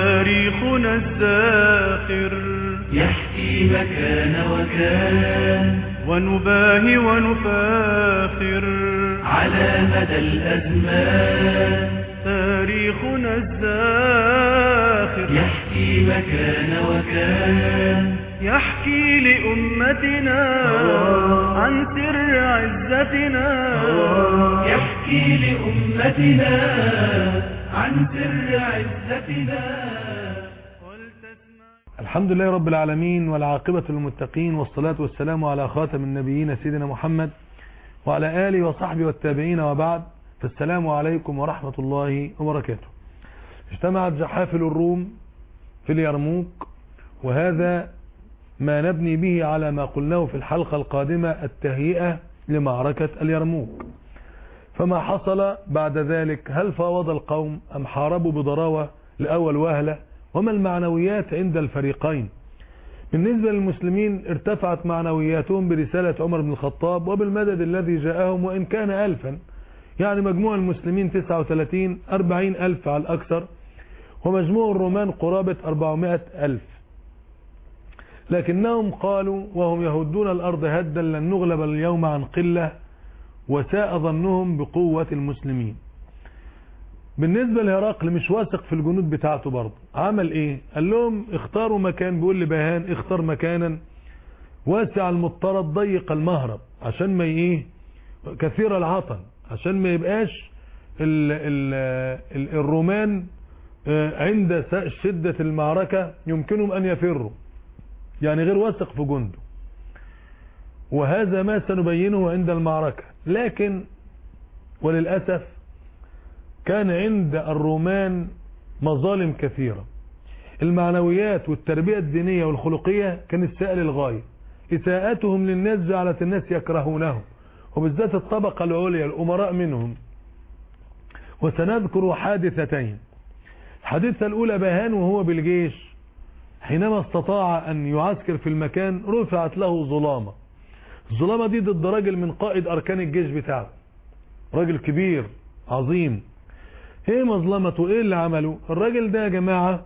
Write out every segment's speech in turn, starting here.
تاريخنا الزاخر يحكي مكان وكان ونباهي ونفاخر على مدى الأزمان تاريخنا الزاخر يحكي مكان وكان يحكي لأمتنا عن سر عزتنا يحكي لأمتنا عن سر عزتنا ولتسمع الحمد لله رب العالمين والعاقبة للمتقين والصلاة والسلام على خاتم النبيين سيدنا محمد وعلى آله وصحبه والتابعين وبعد فالسلام عليكم ورحمة الله وبركاته اجتمعت جحافل الروم في اليرموك وهذا ما نبني به على ما قلناه في الحلقة القادمة التهيئة لمعركة اليرموك فما حصل بعد ذلك هل فاوض القوم أم حاربوا بضراوة لأول وهلة وما المعنويات عند الفريقين بالنسبة للمسلمين ارتفعت معنوياتهم برسالة عمر بن الخطاب وبالمدد الذي جاءهم وإن كان ألفا يعني مجموع المسلمين 39 40 ألف على الأكثر ومجموع الرومان قرابة 400 ألف لكنهم قالوا وهم يهدون الأرض هدا لن نغلب اليوم عن قلة وساء ظنهم بقوة المسلمين بالنسبة لهرقل مش واثق في الجنود بتاعته برضه عمل ايه قال لهم اختاروا مكان بيقول لبهان اختار مكانا واسع المضطرد ضيق المهرب عشان ما ايه كثير العطن عشان ما يبقاش ال ال ال الرومان عند شدة المعركة يمكنهم ان يفروا يعني غير واثق في جنده وهذا ما سنبينه عند المعركة لكن وللأسف كان عند الرومان مظالم كثيرة المعنويات والتربية الدينية والخلقية كانت سائل الغاية إساءتهم للناس جعلت الناس يكرهونهم وبالذات الطبقة العليا الأمراء منهم وسنذكر حادثتين الحادثة الأولى بهان وهو بالجيش حينما استطاع أن يعسكر في المكان رفعت له ظلامة الظلامة دي ضد راجل من قائد أركان الجيش بتاعه راجل كبير عظيم ايه مظلمته ايه اللي عمله الراجل ده يا جماعة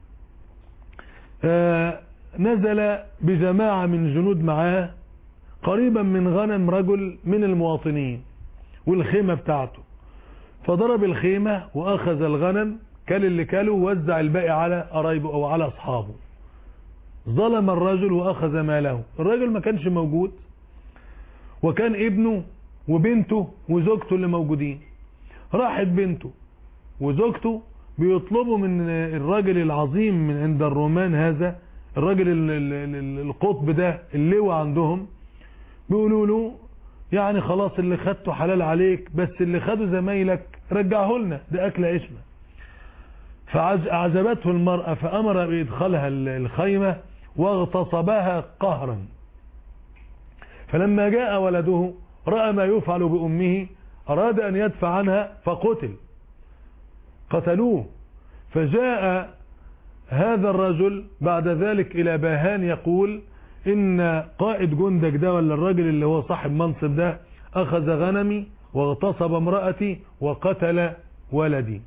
آه نزل بجماعة من جنود معاه قريبا من غنم رجل من المواطنين والخيمة بتاعته فضرب الخيمة واخذ الغنم كل اللي كله ووزع الباقي على قرايبه او على اصحابه ظلم الرجل واخذ ماله الرجل ما كانش موجود وكان ابنه وبنته وزوجته اللي موجودين راحت بنته وزوجته بيطلبوا من الراجل العظيم من عند الرومان هذا الراجل القطب ده اللواء عندهم بيقولوا له يعني خلاص اللي خدته حلال عليك بس اللي خده زمايلك رجعه لنا ده اكل عيشنا فأعجبته المرأة فأمر بإدخالها الخيمة واغتصبها قهرا فلما جاء ولده رأى ما يفعل بأمه أراد أن يدفع عنها فقتل قتلوه فجاء هذا الرجل بعد ذلك إلى باهان يقول إن قائد جندك ده ولا الراجل اللي هو صاحب منصب ده أخذ غنمي واغتصب امرأتي وقتل ولدي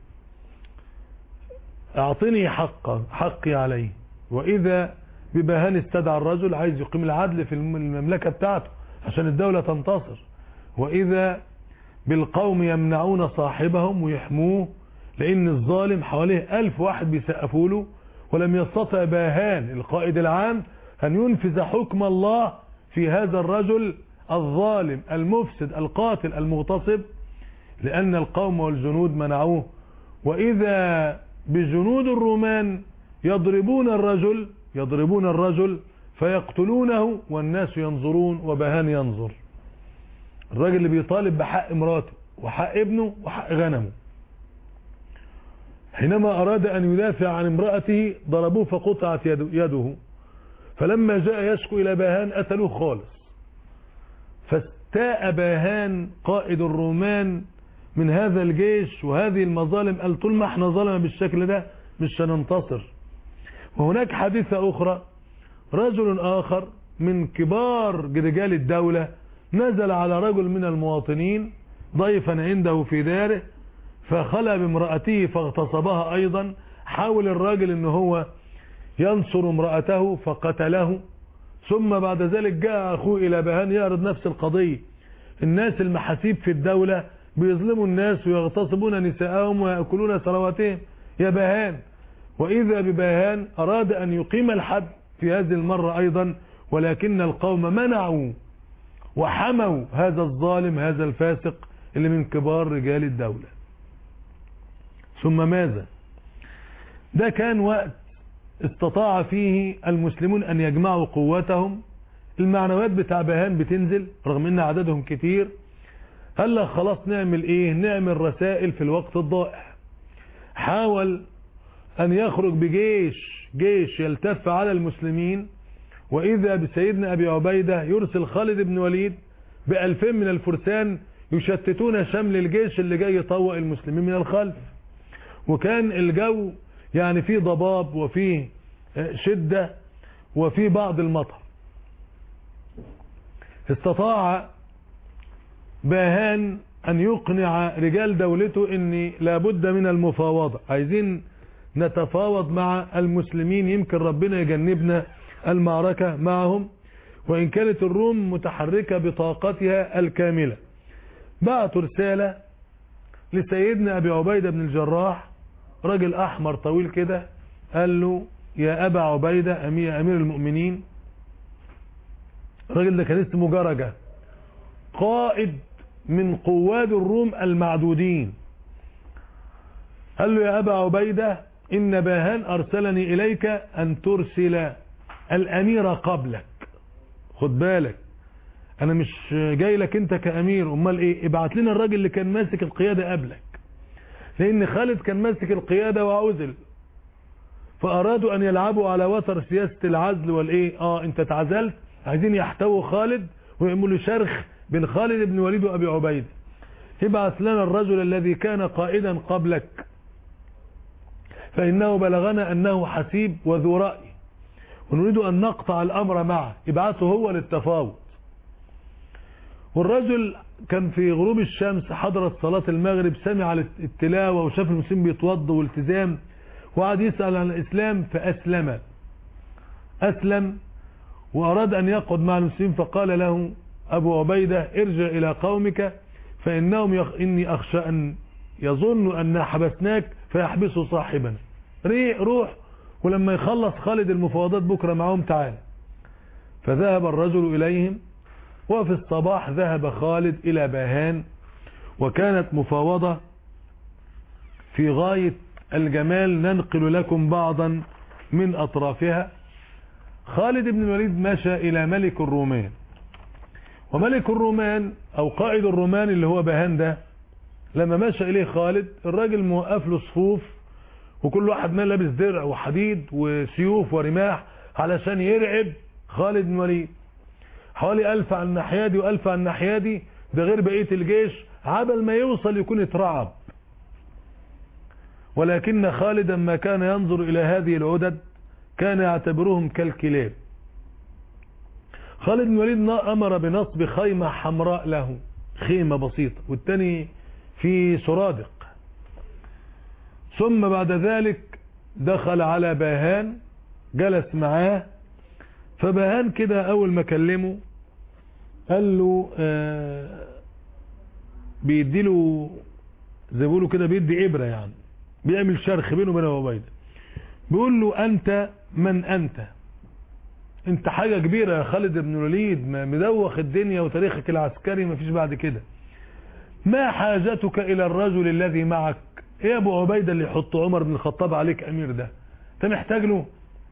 اعطني حق حقي عليه وإذا ببهان استدعى الرجل عايز يقيم العدل في المملكة بتاعته عشان الدولة تنتصر وإذا بالقوم يمنعون صاحبهم ويحموه لأن الظالم حواليه ألف واحد بيسقفوا له ولم يستطع باهان القائد العام أن ينفذ حكم الله في هذا الرجل الظالم المفسد القاتل المغتصب لأن القوم والجنود منعوه وإذا بجنود الرومان يضربون الرجل يضربون الرجل فيقتلونه والناس ينظرون وبهان ينظر الراجل اللي بيطالب بحق مراته وحق ابنه وحق غنمه حينما أراد أن يدافع عن امرأته ضربوه فقطعت يده فلما جاء يشكو إلى باهان قتلوه خالص فاستاء باهان قائد الرومان من هذا الجيش وهذه المظالم قال طول ما احنا ظلمة بالشكل ده مش هننتصر وهناك حادثة أخرى رجل آخر من كبار رجال الدولة نزل على رجل من المواطنين ضيفا عنده في داره فخلى بامرأته فاغتصبها أيضا حاول الراجل ان هو ينصر امرأته فقتله ثم بعد ذلك جاء اخوه الى بهان يعرض نفس القضية الناس المحاسيب في الدولة بيظلموا الناس ويغتصبون نساءهم ويأكلون ثرواتهم يا بهان واذا ببهان اراد ان يقيم الحد في هذه المرة ايضا ولكن القوم منعوا وحموا هذا الظالم هذا الفاسق اللي من كبار رجال الدولة ثم ماذا ده كان وقت استطاع فيه المسلمون ان يجمعوا قوتهم المعنويات بتاع بهان بتنزل رغم ان عددهم كتير هلا خلاص نعمل ايه نعمل رسائل في الوقت الضائع حاول ان يخرج بجيش جيش يلتف على المسلمين واذا بسيدنا ابي عبيدة يرسل خالد بن وليد بألفين من الفرسان يشتتون شمل الجيش اللي جاي يطوق المسلمين من الخلف وكان الجو يعني فيه ضباب وفيه شدة وفيه بعض المطر استطاع باهان ان يقنع رجال دولته ان لابد من المفاوضة عايزين نتفاوض مع المسلمين يمكن ربنا يجنبنا المعركة معهم وان كانت الروم متحركة بطاقتها الكاملة بعتوا رسالة لسيدنا ابي عبيدة بن الجراح راجل احمر طويل كده قال له يا ابا عبيدة امير, أمير المؤمنين الراجل ده كان اسمه جرجة قائد من قواد الروم المعدودين قال له يا ابا عبيدة ان باهان ارسلني اليك ان ترسل الامير قبلك خد بالك انا مش جاي لك انت كامير امال ايه ابعت لنا الراجل اللي كان ماسك القيادة قبلك لان خالد كان ماسك القيادة وعزل فارادوا ان يلعبوا على وتر سياسة العزل والايه اه انت اتعزلت عايزين يحتووا خالد ويعملوا شرخ بين خالد بن وليد وابي عبيدة ابعث لنا الرجل الذي كان قائدا قبلك فانه بلغنا انه حسيب وذو رأي ونريد ان نقطع الامر معه ابعثه هو للتفاوض والرجل كان في غروب الشمس حضرت صلاة المغرب سمع التلاوة وشاف المسلمين بيتوضوا والتزام وقعد يسأل عن الإسلام فأسلم أسلم وأراد أن يقعد مع المسلمين فقال له أبو عبيدة ارجع إلى قومك فإنهم يخ... إني أخشى أن يظن أن حبسناك فيحبسوا صاحبنا ريح روح ولما يخلص خالد المفاوضات بكرة معهم تعال فذهب الرجل إليهم وفي الصباح ذهب خالد إلى باهان وكانت مفاوضة في غاية الجمال ننقل لكم بعضا من أطرافها خالد بن الوليد مشى إلى ملك الرومان وملك الرومان أو قائد الرومان اللي هو باهان ده لما مشى إليه خالد الراجل موقف له صفوف وكل واحد ما لابس درع وحديد وسيوف ورماح علشان يرعب خالد بن الوليد حوالي ألف عن الناحية دي وألف عن الناحية دي ده غير بقية الجيش عبل ما يوصل يكون اترعب ولكن خالدا ما كان ينظر إلى هذه العدد كان يعتبرهم كالكلاب خالد بن الوليد أمر بنصب خيمة حمراء له خيمة بسيطة والتاني في سرادق ثم بعد ذلك دخل على باهان جلس معاه فبهان كده اول ما كلمه قال له آه بيدي له زي بيقولوا كده بيدي ابره يعني بيعمل شرخ بينه وبين ابو عبيده بيقول له انت من انت انت حاجه كبيره يا خالد بن الوليد مدوخ الدنيا وتاريخك العسكري ما فيش بعد كده ما حاجتك الى الرجل الذي معك ايه يا ابو عبيده اللي يحط عمر بن الخطاب عليك امير ده انت محتاج له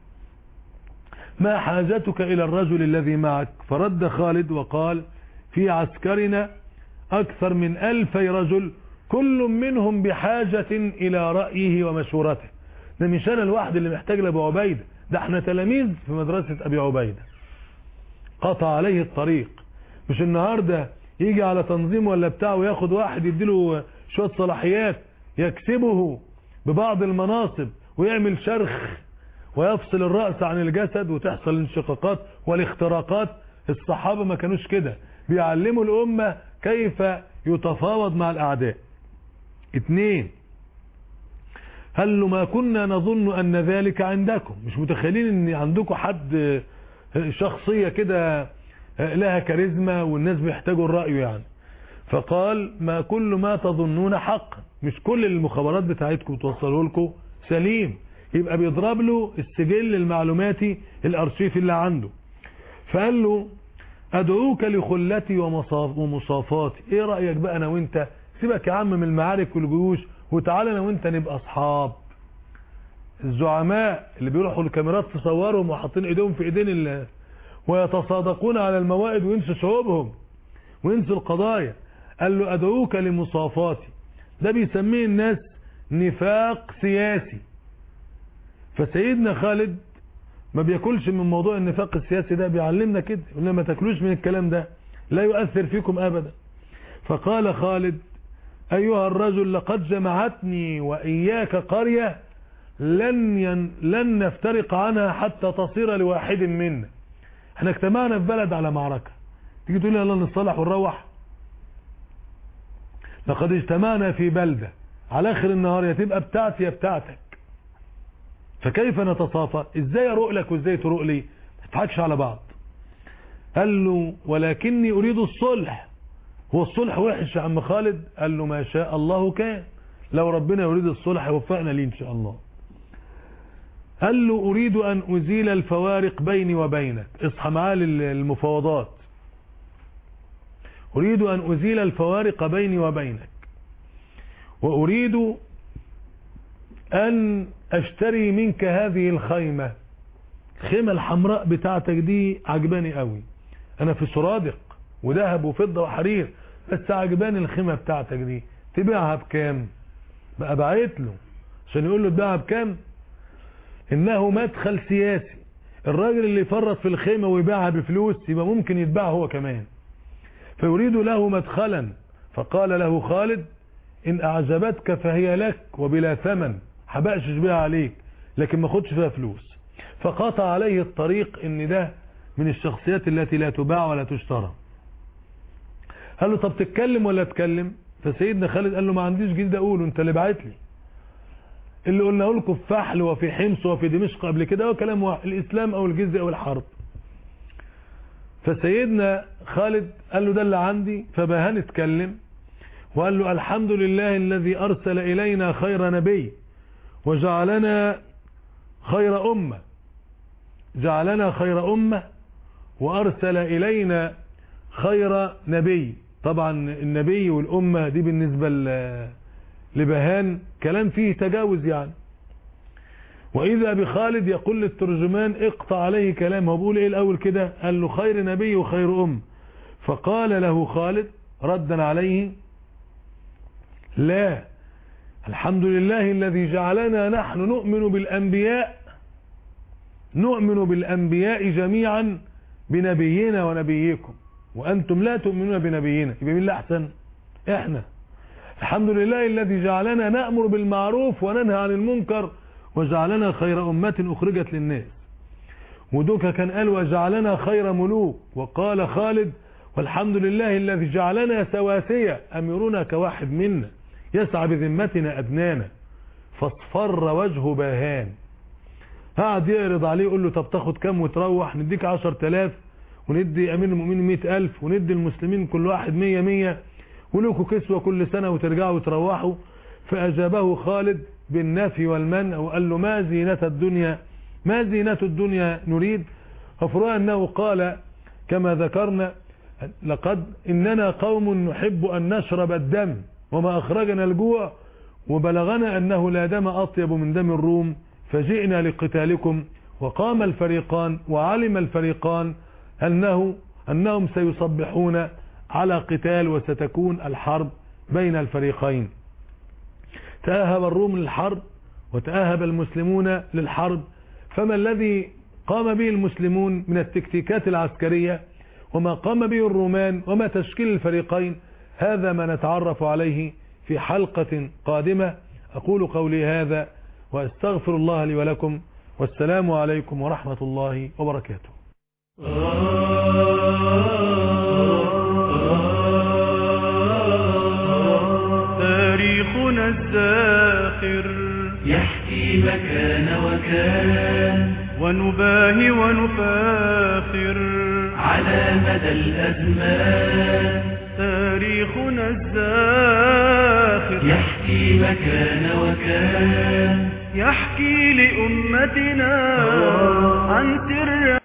ما حاجتك إلى الرجل الذي معك فرد خالد وقال في عسكرنا أكثر من ألفي رجل كل منهم بحاجة إلى رأيه ومشورته ده مش أنا الواحد اللي محتاج لأبو عبيدة ده احنا تلاميذ في مدرسة أبي عبيدة قطع عليه الطريق مش النهاردة يجي على تنظيم ولا بتاع وياخد واحد يديله شوية صلاحيات يكسبه ببعض المناصب ويعمل شرخ ويفصل الرأس عن الجسد وتحصل الانشقاقات والاختراقات الصحابة ما كانوش كده بيعلموا الأمة كيف يتفاوض مع الأعداء اتنين قال له ما كنا نظن أن ذلك عندكم مش متخيلين أن عندكم حد شخصية كده لها كاريزما والناس بيحتاجوا الرأي يعني فقال ما كل ما تظنون حقا مش كل المخابرات بتاعتكم توصلوا لكم سليم يبقى بيضرب له السجل المعلوماتي الارشيف اللي عنده فقال له ادعوك لخلتي ومصاف ومصافاتي ايه رأيك بقى انا وانت سيبك يا عم من المعارك والجيوش وتعالى انا وانت نبقى اصحاب الزعماء اللي بيروحوا الكاميرات تصورهم وحاطين ايديهم في ايدين الله ويتصادقون على الموائد وينسوا شعوبهم وينسوا القضايا قال له ادعوك لمصافاتي ده بيسميه الناس نفاق سياسي فسيدنا خالد ما بياكلش من موضوع النفاق السياسي ده بيعلمنا كده يقول ما تاكلوش من الكلام ده لا يؤثر فيكم ابدا فقال خالد ايها الرجل لقد جمعتني واياك قرية لن ين لن نفترق عنها حتى تصير لواحد منا احنا اجتمعنا في بلد على معركة تيجي تقول لي يلا نصلح ونروح لقد اجتمعنا في بلدة على اخر النهار يا تبقى بتاعتي يا بتاعتك فكيف نتصافى ازاي اروق لك وازاي تروق لي ما تضحكش على بعض قال له ولكني اريد الصلح هو الصلح وحش يا عم خالد قال له ما شاء الله كان لو ربنا يريد الصلح يوفقنا ليه ان شاء الله قال له اريد ان ازيل الفوارق بيني وبينك اصحى معاه للمفاوضات اريد ان ازيل الفوارق بيني وبينك واريد ان اشتري منك هذه الخيمة الخيمة الحمراء بتاعتك دي عجباني قوي انا في سرادق وذهب وفضة وحرير بس عجباني الخيمة بتاعتك دي تبيعها بكام بقى بعت له عشان يقول له تبيعها بكام انه مدخل سياسي الراجل اللي يفرط في الخيمة ويبيعها بفلوس يبقى ممكن يتباع هو كمان فيريد له مدخلا فقال له خالد ان اعجبتك فهي لك وبلا ثمن حبقش بيها عليك لكن ما خدش فيها فلوس فقطع عليه الطريق ان ده من الشخصيات التي لا تباع ولا تشترى قال له طب تتكلم ولا تتكلم فسيدنا خالد قال له ما عنديش جلد اقوله انت اللي بعت لي اللي قلناه لكم في فحل وفي حمص وفي دمشق قبل كده هو كلام واحد الاسلام او الجزء او الحرب فسيدنا خالد قال له ده اللي عندي فبهان اتكلم وقال له الحمد لله الذي ارسل الينا خير نبي وجعلنا خير امه جعلنا خير امه وارسل الينا خير نبي طبعا النبي والامه دي بالنسبه لبهان كلام فيه تجاوز يعني واذا بخالد يقول للترجمان اقطع عليه كلام هو بيقول ايه الاول كده قال له خير نبي وخير ام فقال له خالد ردا عليه لا الحمد لله الذي جعلنا نحن نؤمن بالانبياء نؤمن بالانبياء جميعا بنبينا ونبيكم وانتم لا تؤمنون بنبينا يبقى مين اللي احسن احنا الحمد لله الذي جعلنا نأمر بالمعروف وننهى عن المنكر وجعلنا خير أمة أخرجت للناس ودوكا كان قال وجعلنا خير ملوك وقال خالد والحمد لله الذي جعلنا سواسية أمرنا كواحد منا يسعى بذمتنا أدنانا فاصفر وجه باهان قعد يعرض عليه يقول له طب تاخد كام وتروح نديك عشر تلاف وندي أمير المؤمنين مئة ألف وندي المسلمين كل واحد مية مية ولكم كسوة كل سنة وترجعوا وتروحوا فأجابه خالد بالنفي والمنع وقال له ما زينة الدنيا ما زينة الدنيا نريد ففروا أنه قال كما ذكرنا لقد إننا قوم نحب أن نشرب الدم وما أخرجنا الجوع وبلغنا أنه لا دم أطيب من دم الروم فجئنا لقتالكم وقام الفريقان وعلم الفريقان أنه أنهم سيصبحون على قتال وستكون الحرب بين الفريقين تأهب الروم للحرب وتأهب المسلمون للحرب فما الذي قام به المسلمون من التكتيكات العسكرية وما قام به الرومان وما تشكيل الفريقين هذا ما نتعرف عليه في حلقة قادمة أقول قولي هذا وأستغفر الله لي ولكم والسلام عليكم ورحمة الله وبركاته تاريخنا الزاخر يحكي مكان وكان ونباهي ونفاخر على مدى الأزمان تاريخنا الزاخر يحكي مكان وكان يحكي لأمتنا عن سر